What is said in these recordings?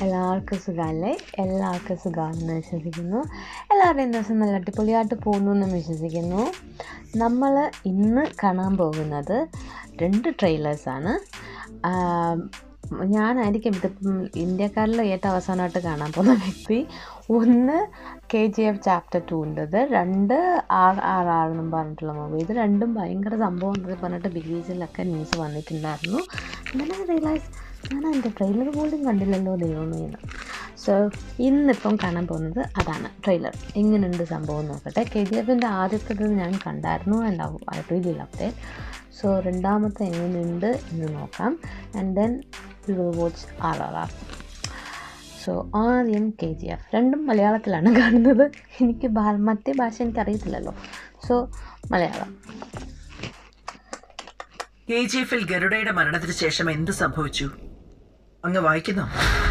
എല്ലാവർക്കും സുഖമല്ലേ എല്ലാവർക്കും സുഖമാണെന്ന് വിശ്വസിക്കുന്നു എല്ലാവരുടെയും ദിവസം നല്ല അടിപൊളിയായിട്ട് പോകുന്നു എന്ന് വിശ്വസിക്കുന്നു നമ്മൾ ഇന്ന് കാണാൻ പോകുന്നത് രണ്ട് ട്രെയിലേഴ്സാണ് ഞാനായിരിക്കും ഇതിപ്പം ഇന്ത്യക്കാരിൽ ഏറ്റവും അവസാനമായിട്ട് കാണാൻ പോകുന്ന വ്യക്തി ഒന്ന് കെ ജി എഫ് ചാപ്റ്റർ ടുൻ്റെത് രണ്ട് ആർ ആർ ആർ എന്നും പറഞ്ഞിട്ടുള്ള മൂവി ഇത് രണ്ടും ഭയങ്കര സംഭവം എന്നൊക്കെ പറഞ്ഞിട്ട് ബിഗീസിലൊക്കെ ന്യൂസ് വന്നിട്ടുണ്ടായിരുന്നു അങ്ങനെ റിയലൈസ് ഞാൻ എൻ്റെ ട്രെയിലർ പോലും കണ്ടില്ലല്ലോ ദൈവമേ എന്ന് സോ ഇന്നിപ്പം കാണാൻ പോകുന്നത് അതാണ് ട്രെയിലർ എങ്ങനെയുണ്ട് സംഭവം നോക്കട്ടെ കെ ജി എഫിൻ്റെ ആദ്യത്തേത് ഞാൻ കണ്ടായിരുന്നു and I really love them so രണ്ടാമത്തെ എങ്ങനെയുണ്ട് എന്ന് നോക്കാം and then we will watch R R R so ആദ്യം കെ ജി എഫ് രണ്ടും മലയാളത്തിലാണ് കാണുന്നത് എനിക്ക് ഭാ- മറ്റേ ഭാഷ എനിക്കറിയത്തില്ലല്ലോ സോ മലയാളം കെ ജി എഫിൽ ഗരുഡയുടെ മരണത്തിന് ശേഷം എന്ത് സംഭവിച്ചു അങ്ങ് വായിക്കുന്നോ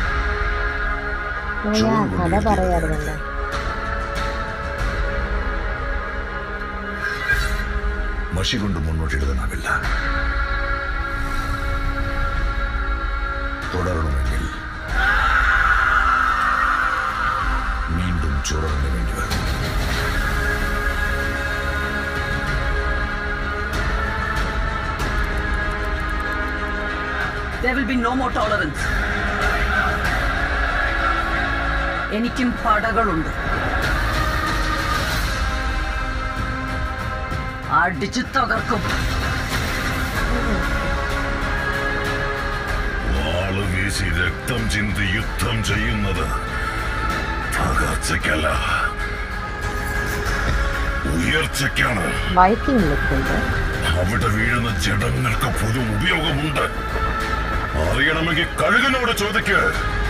ഓ, ഞാൻ കഥ പറയാറുണ്ടല്ലോ മഷി കൊണ്ട് മുന്നോട്ടെഴുതാനാവില്ല തുടരണമെങ്കിൽ വീണ്ടും ചുറന്നു വേണ്ടി വരും There will be no more tolerance. എനിക്കും പടകളുണ്ട് അടിച്ചു തകർക്കും വാള് വീശി രക്തം ചിന്തി യുദ്ധം ചെയ്യുന്നത് തകർച്ചയ്ക്കല്ല ഉയർച്ചയ്ക്കാണ് വൈക്കിംഗ് ലുക്കുണ്ട് അവിടെ വീഴുന്ന ജഡങ്ങൾക്ക് പൊതു ഉപയോഗമുണ്ട് അറിയണമെങ്കിൽ കഴുകനോട് ചോദിക്ക്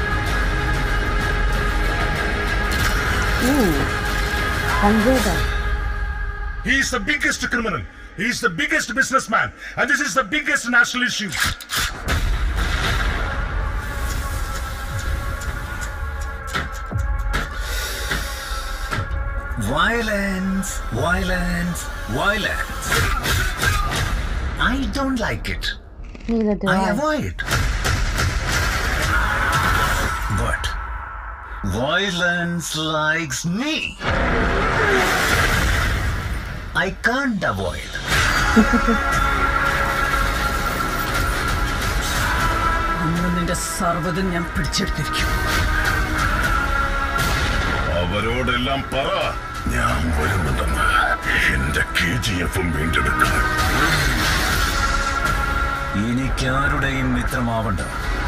കൺവേദർ He is the biggest criminal. He is the biggest businessman. And this is the biggest national issue. Violence, violence, violence. I don't like it. നീല I avoid. But violence likes me. I can't avoid. അന്ന് നിന്റെ സർവ്വതും ഞാൻ പിടിച്ചെടുത്തിരിക്കും അവരോടെല്ലാം പറ ഞാൻ വരുന്നുണ്ടെന്ന് എന്റെ K G എഫും വീണ്ടെടുക്കാൻ എനിക്കാരുടെയും മിത്രമാവണ്ട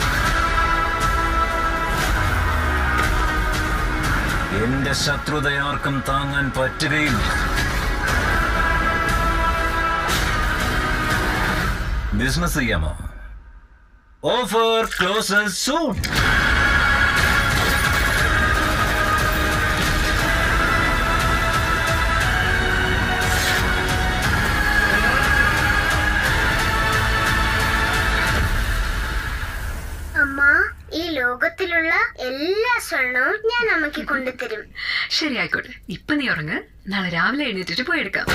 എന്റെ ശത്രുതയാർക്കും താങ്ങാൻ പറ്റുകയില്ല ബിസിനസ് ചെയ്യാമോ ഓഫർ ക്ലോസസ് സൂൺ അമ്മ ഈ ലോകത്തിലുള്ള എല്ലാ സ്വർണവും ഞാൻ അമ്മയ്ക്ക് കൊണ്ടുതരും ശരി ആയിക്കോട്ടെ ഇപ്പൊ നീ ഉറങ്ങ് നാളെ രാവിലെ എഴുന്നേറ്റിട്ട് പോയെടുക്കാം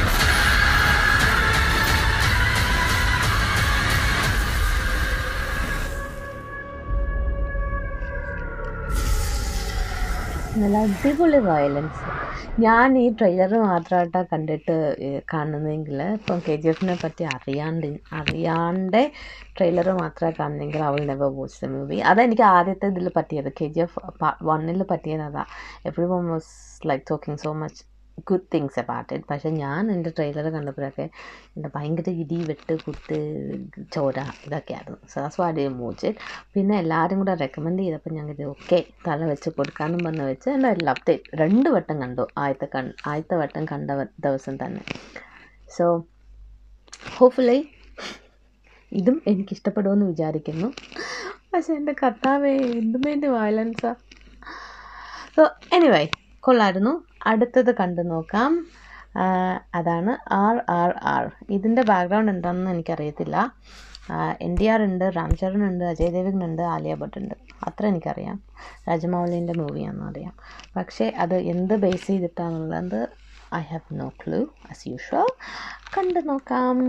നല്ല അടിപൊളി വയലൻസ് ഞാൻ ഈ ട്രെയിലർ മാത്രമായിട്ടാണ് കണ്ടിട്ട് ഏഹ് കാണുന്നതെങ്കിൽ ഇപ്പം കെ ജി എഫിനെ പറ്റി അറിയാണ്ട് അറിയാണ്ട് ട്രെയിലർ മാത്രമേ കാണുന്നെങ്കിൽ അവൾ നെവർ വാച്ച് ദ മൂവി അതെനിക്ക് ആദ്യത്തെ ഇതിൽ പറ്റിയത് കെ ജി എഫ് വണ്ണിൽ പറ്റിയത് അതാ എപ്പോഴും was like talking so much good things about it പക്ഷേ ഞാൻ എൻ്റെ ട്രെയിലർ കണ്ടപ്പോഴൊക്കെ എൻ്റെ ഭയങ്കര ഇടി വെട്ട് കുത്ത് ചോര ഇതൊക്കെയായിരുന്നു so that's what you much it പിന്നെ എല്ലാവരും കൂടെ റെക്കമെൻഡ് ചെയ്തപ്പോൾ ഞങ്ങൾ ഇത് ഓക്കെ തല വെച്ച് കൊടുക്കാമെന്നും പറഞ്ഞ് വെച്ച് എൻ്റെ ലവ് രണ്ട് വട്ടം കണ്ടു ആദ്യത്തെ കൺ ആദ്യത്തെ വട്ടം കണ്ട വ- ദിവസം തന്നെ സോ ഹോപ്പ്ഫുള്ളി ഇതും എനിക്കിഷ്ടപ്പെടുമെന്ന് വിചാരിക്കുന്നു പക്ഷെ എൻ്റെ കർത്താവേ എന്തുമേൻ്റെ വയലൻസാ സോ എനിവേ കൊള്ളായിരുന്നു അടുത്തത് കണ്ടു നോക്കാം ആ, അതാണ് ആർ ആർ ആർ ഇതിൻ്റെ ബാക്ക്ഗ്രൗണ്ട് എന്താണെന്ന് എനിക്കറിയത്തില്ല എൻ ഡി ആർ ഉണ്ട് രാംചരൺ ഉണ്ട് അജയ് ദേവഗൻ ഉണ്ട് ആലിയ ഭട്ട് ഉണ്ട് അത്ര എനിക്കറിയാം രാജമൗലിൻ്റെ മൂവിയാണെന്ന് അറിയാം പക്ഷേ അത് എന്ത് ബേസ് ചെയ്തിട്ടാണെന്നുള്ളത് I have no clue as usual കണ്ടു നോക്കാം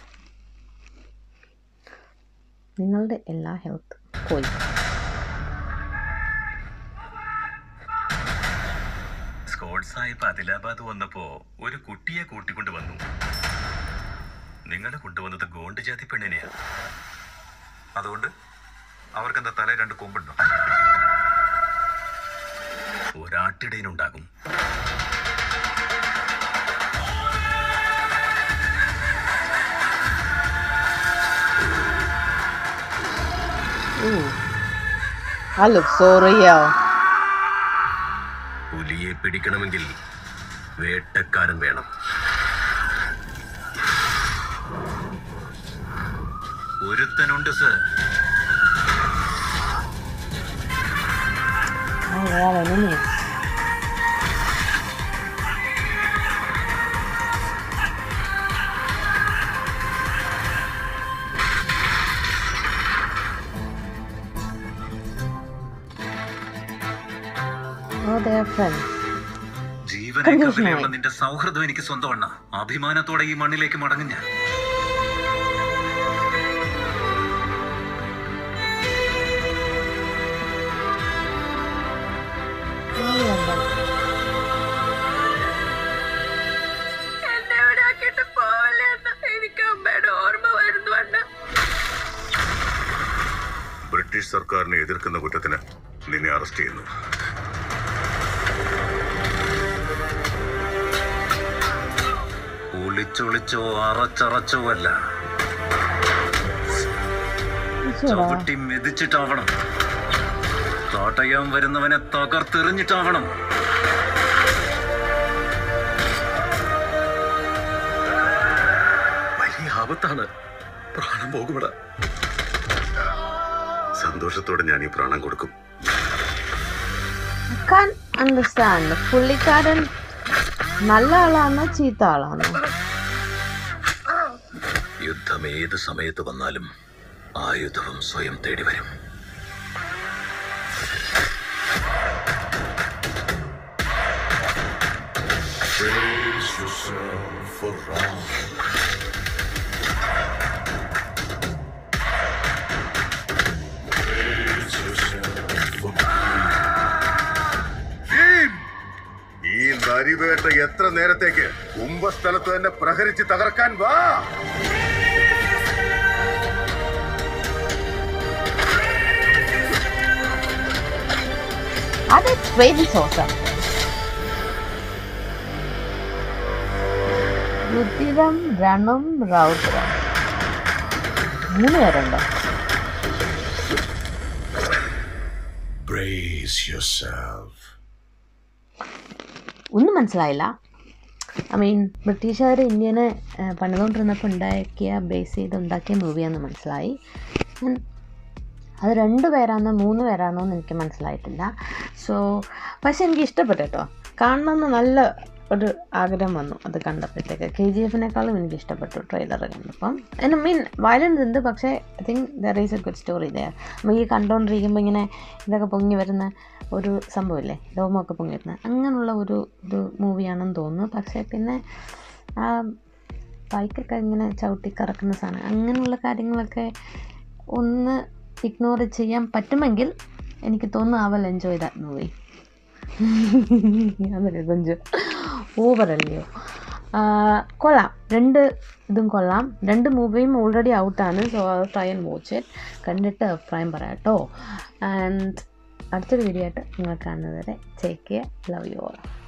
നിങ്ങളുടെ എല്ലാ ഹെൽത്ത് പോയി കോഡ് സാഹിബ് ആദിലാബാദ് വന്നപ്പോ ഒരു കുട്ടിയെ കൂട്ടിക്കൊണ്ട് വന്നു നിങ്ങൾ കൊണ്ടുവന്നത് ഗോണ്ട് ജാതി പെണ്ണിനെയാ അതുകൊണ്ട് അവർക്കെന്താ തല രണ്ട് കൊമ്പുണ്ടോ ഒരാട്ടിടയിനുണ്ടാകും Ooh. That looks so real. പുലിയെ പിടിക്കണമെങ്കിൽ വേട്ടക്കാരൻ വേണം ഒരുത്തനുണ്ട് sir Oh, wow, enemies. Oh, they're friends. ജീവനേക്കാൾ Confusion വിലയുള്ള ആയി. നിന്റെ സൗഹൃദം എനിക്ക് സ്വന്തമാണ് അഭിമാനത്തോടെ ഈ മണ്ണിലേക്ക് മടങ്ങും ഞാൻ Oh, yeah, but- എന്നെ ഇവിടെ ആക്കിയിട്ട് പോവല്ലേ അണ്ണ എനിക്ക് അമ്മയുടെ ഓർമ്മ വരുന്നു അണ്ണ ബ്രിട്ടീഷ് സർക്കാരിനെ എതിർക്കുന്ന കുറ്റത്തിന് നിന്നെ അറസ്റ്റ് ചെയ്യുന്നു ഒളിച്ചൊളിച്ചോ അറച്ചറച്ചോ അല്ല It's all right. ചവിട്ടി മെതിച്ചിട്ടാവണം തടയാൻ വരുന്നവനെ തകർത്തെറിഞ്ഞിട്ടാവണം വലിയ ആപത്താണ് പ്രാണം പോകുമിട സന്തോഷത്തോടെ ഞാൻ ഈ പ്രാണം കൊടുക്കും I can't understand. പുള്ളിക്കാരൻ നല്ല ആളാണോ ചീത്ത ആളാണോ യുദ്ധം ഏത് സമയത്ത് വന്നാലും ആയുധവും സ്വയം തേടി വരും ഈ നരിവേട്ട എത്ര നേരത്തേക്ക് കുംഭസ്ഥലത്ത് തന്നെ പ്രഹരിച്ച് തകർക്കാൻ വാ അത് crazy sauce രുതിരം രണം രൗദ്രം മൂന്ന് പേരുണ്ടോ Brace yourself. ഒന്നും മനസ്സിലായില്ല ഐ മീൻ ബ്രിട്ടീഷുകാർ ഇന്ത്യനെ ഏഹ്, പണിതുകൊണ്ടിരുന്നപ്പോൾ ഉണ്ടാക്കിയ ബേസ് ചെയ്ത് ഉണ്ടാക്കിയ മൂവിയാണെന്ന് മനസ്സിലായി And അത് രണ്ട് പേരാണെന്നോ മൂന്ന് പേരാണെന്നോ എന്ന് എനിക്ക് മനസ്സിലായിട്ടില്ല സോ പക്ഷെ എനിക്ക് ഇഷ്ടപ്പെട്ടു കേട്ടോ കാണണമെന്ന് നല്ല ഒരു ആഗ്രഹം വന്നു അത് കണ്ടപ്പോഴത്തേക്ക് കെ ജി എഫിനേക്കാളും എനിക്ക് ഇഷ്ടപ്പെട്ടു ട്രെയിലർ കണ്ടപ്പം ഐ മീൻ വയലൻസ് ഉണ്ട് പക്ഷേ I think there is a good story there നമ്മൾ ഈ കണ്ടുകൊണ്ടിരിക്കുമ്പോൾ ഇങ്ങനെ ഇതൊക്കെ പൊങ്ങി വരുന്ന ഒരു സംഭവമില്ലേ രോമമൊക്കെ പൊങ്ങി വരുന്ന അങ്ങനെയുള്ള ഒരു ഒരു മൂവിയാണെന്ന് തോന്നുന്നു പക്ഷേ പിന്നെ ആ ബൈക്കൊക്കെ ഇങ്ങനെ ചവിട്ടി കറക്കുന്ന സാധനം അങ്ങനെയുള്ള കാര്യങ്ങളൊക്കെ ഒന്ന് ഇഗ്നോർ ചെയ്യാൻ പറ്റുമെങ്കിൽ എനിക്ക് തോന്നുന്നു അവൾ എൻജോയ് ദാറ്റ് മൂവി അതൊക്കെ കൊഞ്ചം ഓവറല്ലയോ കൊള്ളാം രണ്ട് ഇതും കൊള്ളാം രണ്ട് മൂവിയും ഓൾറെഡി ഔട്ടാണ് so try and watch it കണ്ടിട്ട് അഭിപ്രായം പറയാം കേട്ടോ ആൻഡ് അടുത്തൊരു വീഡിയോ ആയിട്ട് നിങ്ങൾ കാണുന്നത് വരെ take care love you all